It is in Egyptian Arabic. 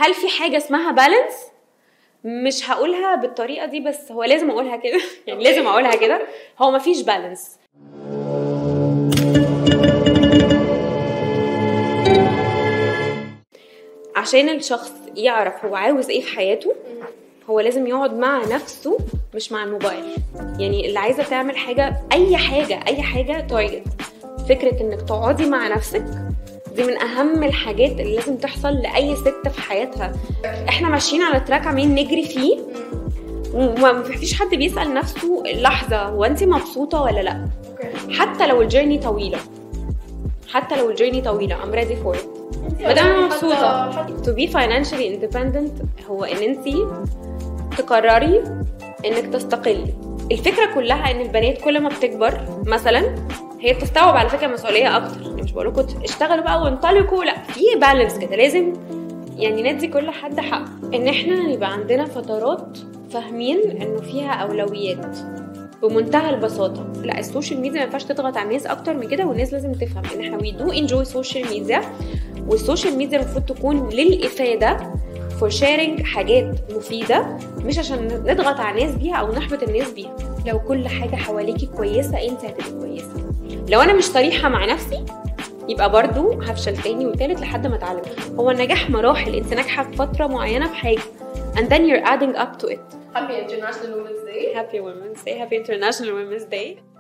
هل في حاجه اسمها بالانس مش هقولها بالطريقه دي بس هو لازم اقولها كده يعني لازم اقولها كده هو مفيش بالانس عشان الشخص يعرف هو عاوز ايه في حياته هو لازم يقعد مع نفسه مش مع الموبايل يعني اللي عايزه تعمل حاجه اي حاجه اي حاجه تارجت فكره انك تقعدي مع نفسك دي من اهم الحاجات اللي لازم تحصل لاي ست في حياتها احنا ماشيين على تراك عمالين نجري فيه وما فيش حد بيسال نفسه لحظه هو انت مبسوطه ولا لا حتى لو الجيرني طويله حتى لو الجيرني طويله I'm ready for it ما دام انا مبسوطه to be financially independent هو ان انت تقرري انك تستقلي الفكره كلها ان البنات كل ما بتكبر مثلا هي بتستوعب على فكره مسؤوليه اكتر يعني مش بقول لكم اشتغلوا بقى وانطلقوا لا في بالانس كده لازم يعني ندي كل حد حق ان احنا يبقى عندنا فترات فاهمين انه فيها اولويات بمنتهى البساطة لا السوشيال ميديا ما ينفعش تضغط على الناس اكتر من كده والناس لازم تفهم ان احنا وي دو انجوي سوشيال ميديا والسوشيال ميديا المفروض تكون للافادة فور شيرنج حاجات مفيدة مش عشان نضغط على الناس بيها او نحبط الناس بيها لو كل حاجة حواليكي كويسة انت هتبقي كويسة لو انا مش صريحة مع نفسي يبقى برضو هفشل تاني وتالت لحد ما اتعلم هو النجاح مراحل انت ناجحة في فترة معينة في حاجة and then you're adding up to it Happy International Women's Day Happy Women's Day Happy International Women's Day